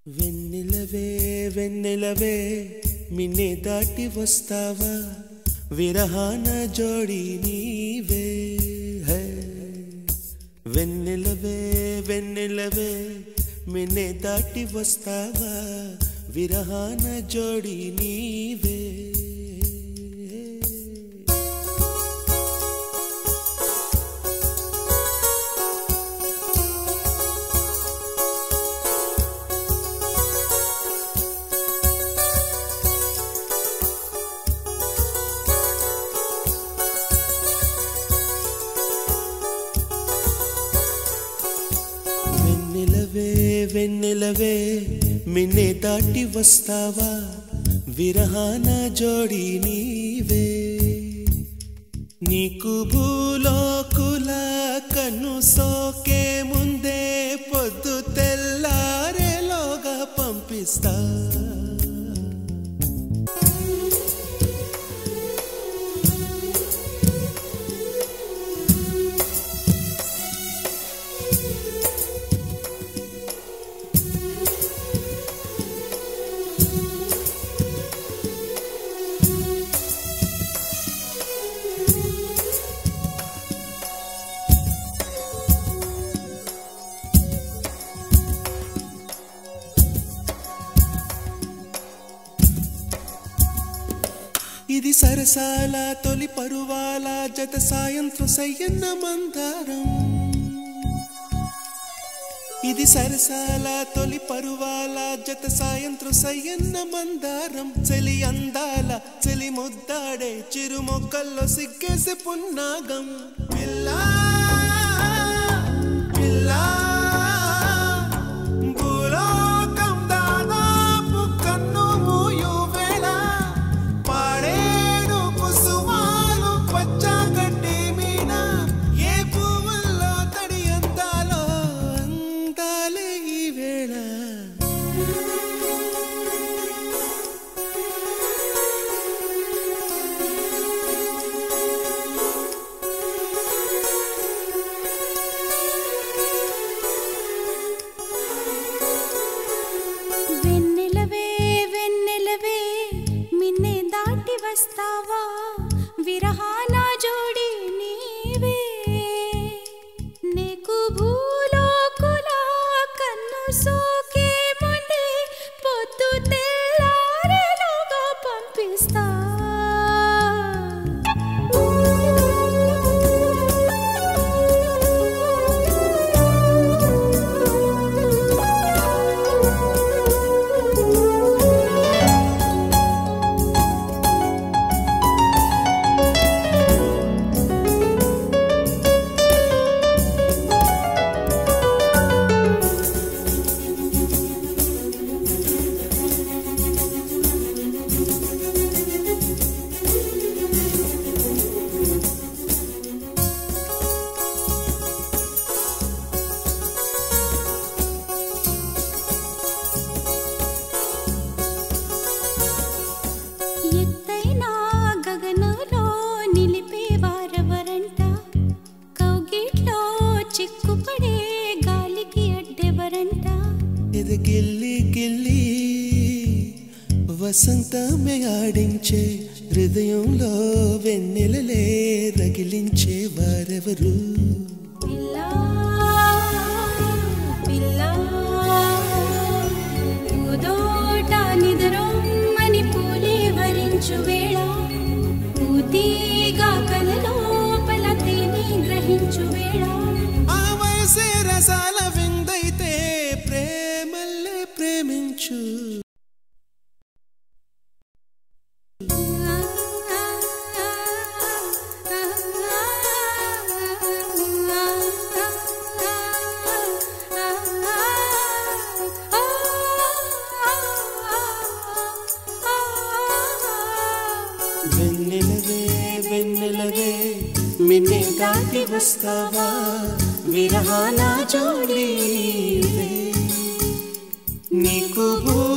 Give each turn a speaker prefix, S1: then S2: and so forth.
S1: వెన్నెలవే వెన్నెలవే మిన్నే దాటి వస్తావా విరహాన జోడి నీవే హే. వెన్నెలవే వెన్నెలవే మిన్నే దాటి వస్తావా విరహాన జోడి నీవే వెన్నెలవే వెన్నెలవే మిన్నే దాటి వస్తావా విరహాన జోడి నీవే నీకు భూలోకుల కన్ను సోకే ముందే పొద్దు తెల్లారేలోగా పంపిస్తా ఇది సరసాల తొలి పరువాల జత సాయంత్రం సయ్యన్న మందారం ఇది సరసాల తొలి పరువాల జత సాయంత్రం సయ్యన్న మందారం చలి అందాల చలి ముద్దాడే చిరు మొక్కల్లో సిగ్గేసే పున్నాగం పిల్లా పిల్లా భూలోకం దాదాపు కన్ను మూయు వేళ పాడేడు కుసుమాలు పచ్చగడ్డి మీద ఏ పువ్వుల్లో తడి అందాలో అందాలే ఈ వేళ
S2: వెన్నెలవే వెన్నెలవే మిన్నే దాటి వస్తావా విరహాన జోడి నీవే నీకు భూలోకుల కన్ను సోకే ముందే పొద్దు తెల్లారేలోగా పంపిస్తా ఎత్తైన గగనంలో నిలిపేవారెవరంట కౌగిట్లో చిక్కుపడే గాలికి అడ్డెవరంట
S1: ఇది గిల్లి గిల్లి వసంతమే ఆడించే హృదయంలో వెన్నెలలే రగిలించే వారెవరు
S2: పిల్లా పిల్లా పూదోట నిదరొమ్మని పూలే వరించు వేళ పూతీగా కలలోపల తేనె గ్రహించు వేళ
S1: ఆ వయసే రసాల విందైతే ప్రేమల్లే ప్రేమించు వెన్నెలవే వెన్నెలవే మిన్నే దాటి వస్తావా విరహాన జోడి నీకు భూ